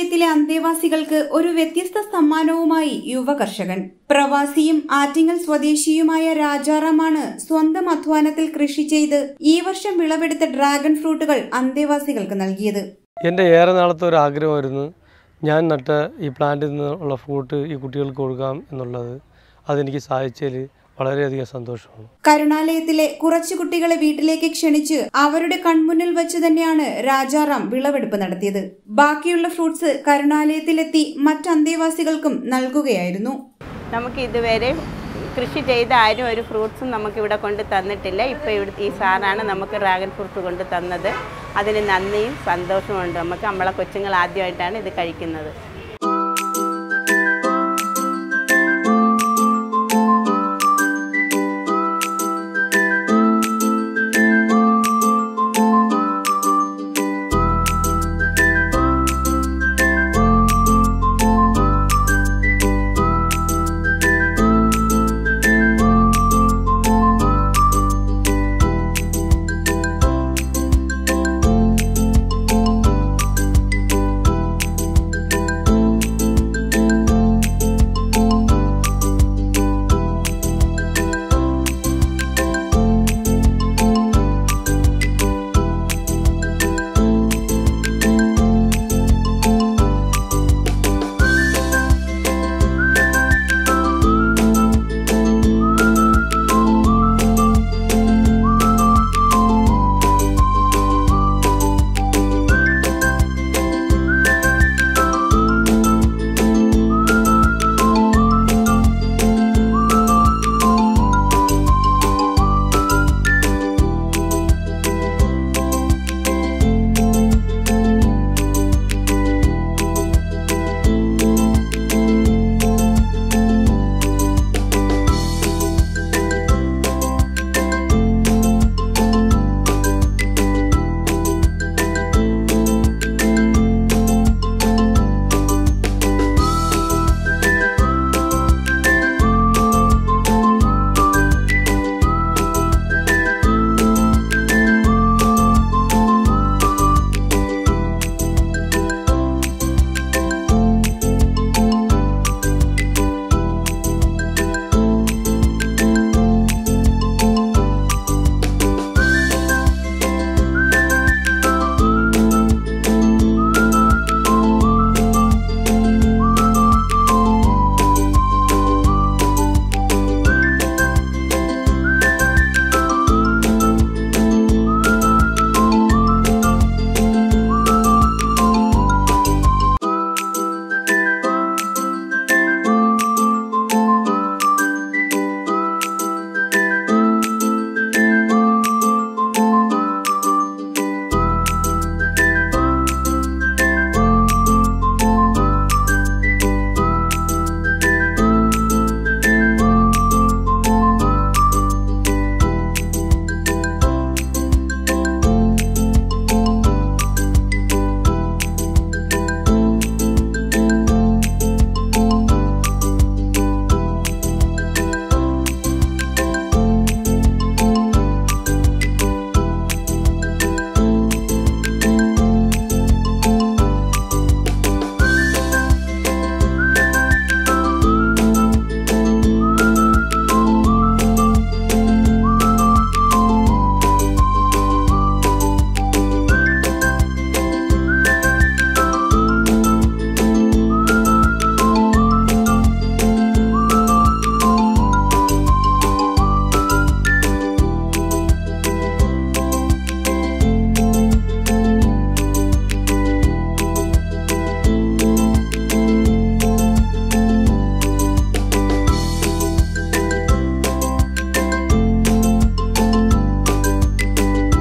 കരുണാലയത്തിലെ അന്തേവാസികൾക്ക് ഒരു വ്യത്യസ്ത സമ്മാനവുമായി യുവ കർഷകൻ പ്രവാസിയും ആറ്റിങ്ങൽ സ്വദേശിയുമായ രാജാറാമാണ് സ്വന്തം അധ്വാനത്തിൽ കൃഷി ചെയ്ത് ഈ വർഷം വിളവെടുത്ത ഡ്രാഗൺ ഫ്രൂട്ടുകൾ അന്തേവാസികൾക്ക് നൽകിയത് എൻ്റെ ഏറെ നാളത്തെ ഒരു ആഗ്രഹമായിരുന്നു ഞാൻ നട്ട ഈ പ്ലാന്റിൽ നിന്നുള്ള ഫ്രൂട്ട് ഈ കുട്ടികൾക്ക് കൊടുക്കാം എന്നുള്ളത് അതെനിക്ക് സാധിച്ചതിൽ വളരെയധികം സന്തോഷമാണ് കരുണാലയത്തിലെ കുറച്ചു കുട്ടികളെ വീട്ടിലേക്ക് ക്ഷണിച്ച് അവരുടെ കൺമുന്നിൽ വെച്ച് തന്നെയാണ് രാജാറാം വിളവെടുപ്പ് നടത്തിയത് ബാക്കിയുള്ള ഫ്രൂട്ട്സ് കരുണാലയത്തിലെത്തി മറ്റ് അന്തേവാസികൾക്കും നൽകുകയായിരുന്നു നമുക്ക് ഇതുവരെ കൃഷി ചെയ്ത ആരും ഒരു ഫ്രൂട്ട്സും നമുക്ക് ഇവിടെ കൊണ്ട് തന്നിട്ടില്ല ഇപ്പോൾ ഇവിടെ ഈ സാറാണ് നമുക്ക് ഡ്രാഗൺ ഫ്രൂട്ട് കൊണ്ട് തന്നത് അതിന് നന്ദിയും സന്തോഷമുണ്ട് നമുക്ക് നമ്മളെ കൊച്ചുങ്ങൾ ആദ്യമായിട്ടാണ് ഇത് കഴിക്കുന്നത്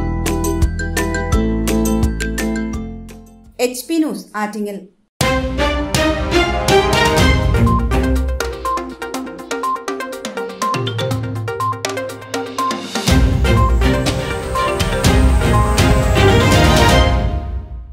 എച്ച് പി ന്യൂസ് ആറ്റിങ്ങൽ